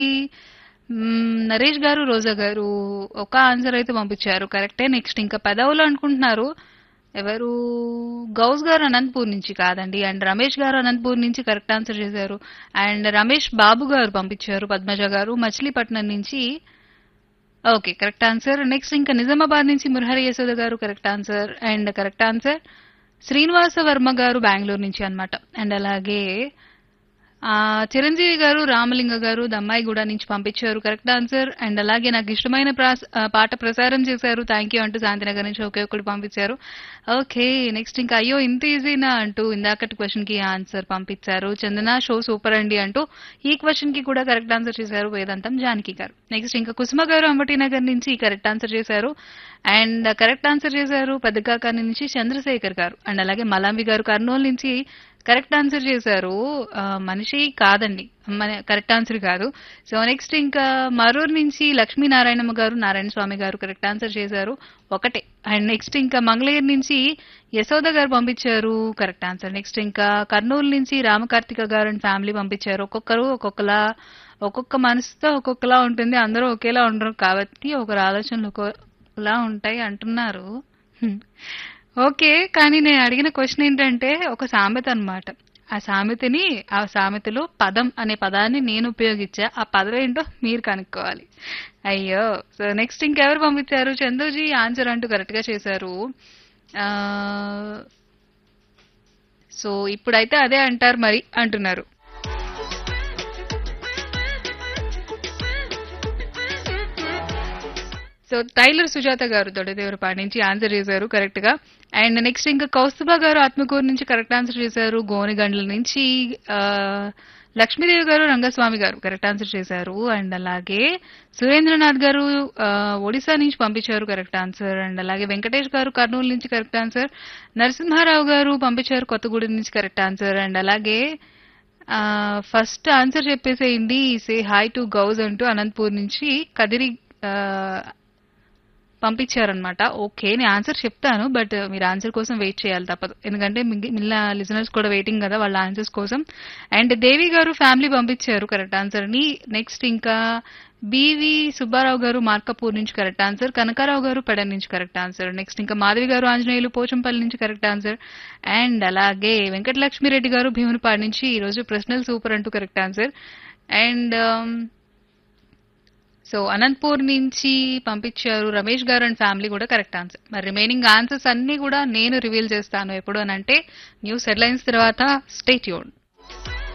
మ్మ్, నరేష్ గారు రోజా గారు ఒక ఆన్సర్ అయితే పంపించారు కరెక్టే నెక్స్ట్ ఇంకా పెదవులు అనుకుంటున్నారు ఎవరు గౌస్ గారు అనంతపూర్ నుంచి కాదండి అండ్ రమేష్ గారు అనంతపూర్ నుంచి కరెక్ట్ ఆన్సర్ చేశారు అండ్ రమేష్ బాబు గారు పంపించారు పద్మజ గారు మచిలీపట్నం నుంచి ఓకే కరెక్ట్ ఆన్సర్ నెక్స్ట్ ఇంకా నిజామాబాద్ నుంచి Murahari Yashoda garu correct answer and correct answer Srinivasa Varma garu Bengaluru నుంచి అన్నమాట అండ్ అలాగే ఆ, చిరంజీవి గారు రామలింగ గారు దమ్మాయిగూడ నుంచి పంపించారు కరెక్ట్ ఆన్సర్ అండ్ అలాగే నాకు ఇష్టమైన ప్రాస్- ఆ, పాట ప్రసారం చేశారు థ్యాంక్ యూ అంటూ శాంతినగర్ నుంచి ఒకే ఒకటి పంపించారు ఓకే నెక్స్ట్ ఇంకా అయ్యో ఇంత ఈజీనా అంటూ ఇందాకటి క్వశ్చన్ కి ఆన్సర్ పంపించారు చందన షో సూపర్ అండి అంటూ ఈ క్వశ్చన్ కి కూడా కరెక్ట్ ఆన్సర్ చేశారు వేదాంతం జానకి గారు నెక్స్ట్ ఇంకా కుసుమ గారు అంబటి నగర్ నుంచి కరెక్ట్ ఆన్సర్ చేశారు అండ్ కరెక్ట్ ఆన్సర్ చేశారు పెద్దకాకాని నుంచి చంద్రశేఖర్ గారు అండ్ అలాగే మలాంబి గారు కర్నూలు నుంచి కరెక్ట్ ఆన్సర్ చేశారు ఆ, మనిషి కాదండి కరెక్ట్ ఆన్సర్ కాదు సో నెక్స్ట్ ఇంకా మరూరు నుంచి లక్ష్మీనారాయణమ్మ గారు నారాయణ స్వామి గారు కరెక్ట్ ఆన్సర్ చేశారు ఒకటే అండ్ నెక్స్ట్ ఇంకా మంగళగిరి నుంచి యశోద గారు పంపించారు కరెక్ట్ ఆన్సర్ నెక్స్ట్ ఇంకా కర్నూలు నుంచి రామకార్తిక గారు అండ్ ఫ్యామిలీ పంపించారు ఒక్కొక్కరు ఒక్కొక్కలా ఒక్కొక్క మనసుతో ఒక్కొక్కలా ఉంటుంది అందరూ ఒకేలా ఉండరు కాబట్టి ఒకరి ఆలోచనలు ఒక్కొక్కలా ఉంటాయి అంటున్నారు హ్మ్. ఓకే కానీ నేను అడిగిన క్వశ్చన్ ఏంటంటే ఒక సామెత అన్నమాట ఆ సామెతని ఆ సామెతలో పదం అనే పదాన్ని నేను ఉపయోగించా ఆ పదం ఏంటో మీరు కనుక్కోవాలి అయ్యో సో నెక్స్ట్ ఇంకెవరు పంపించారు చందుజీ ఆన్సర్ అంటూ కరెక్ట్ గా చేశారు ఆ, సో ఇప్పుడైతే అదే అంటారు మరి అంటున్నారు సో టైలర్ సుజాత గారు దొడదేవరపాటి నుంచి ఆన్సర్ చేశారు కరెక్ట్ గా అండ్ నెక్స్ట్ ఇంకా కౌస్తుభా గారు ఆత్మకూరు నుంచి కరెక్ట్ ఆన్సర్ చేశారు గోనిగండ్ల నుంచి ఆ, లక్ష్మీదేవి గారు రంగస్వామి గారు కరెక్ట్ ఆన్సర్ చేశారు అండ్ అలాగే సురేంద్రనాథ్ గారు ఆ, ఒడిశా నుంచి పంపించారు కరెక్ట్ ఆన్సర్ అండ్ అలాగే వెంకటేష్ గారు కర్నూలు నుంచి కరెక్ట్ ఆన్సర్ నరసింహారావు గారు పంపించారు కొత్తగూడెం నుంచి కరెక్ట్ ఆన్సర్ అండ్ అలాగే ఫస్ట్ ఆన్సర్ చెప్పేసేయండి సే హాయ్ టు గౌజ్ అంటూ అనంతపూర్ నుంచి కదిరి ఆ, పంపించారనమాట ఓకే నేను ఆన్సర్ చెప్తాను బట్ మీరు ఆన్సర్ కోసం వెయిట్ చేయాలి తప్పదు ఎందుకంటే మిగిలిన లిజనర్స్ కూడా వెయిటింగ్ కదా వాళ్ళ ఆన్సర్స్ కోసం అండ్ దేవి గారు ఫ్యామిలీ పంపించారు కరెక్ట్ ఆన్సర్ ని నెక్స్ట్ ఇంకా బివి సుబ్బారావు గారు మార్కపూర్ నుంచి కరెక్ట్ ఆన్సర్ కనకారావు గారు పెడన్ నుంచి కరెక్ట్ ఆన్సర్ నెక్స్ట్ ఇంకా మాధవి గారు ఆంజనేయులు పోచంపల్లి నుంచి కరెక్ట్ ఆన్సర్ అండ్ అలాగే వెంకటలక్ష్మిరెడ్డి గారు భీమునిపాడు నుంచి ఈ రోజు ప్రశ్నల్ సూపర్ అంటూ correct answer and so Anantapur నుంచి పంపించారు రమేష్ గారు అండ్ ఫ్యామిలీ కూడా కరెక్ట్ ఆన్సర్ మరి రిమైనింగ్ ఆన్సర్స్ అన్ని కూడా నేను రివీల్ చేస్తాను ఎప్పుడు అని అంటే న్యూస్ హెడ్లైన్స్ తర్వాత స్టే ట్యూన్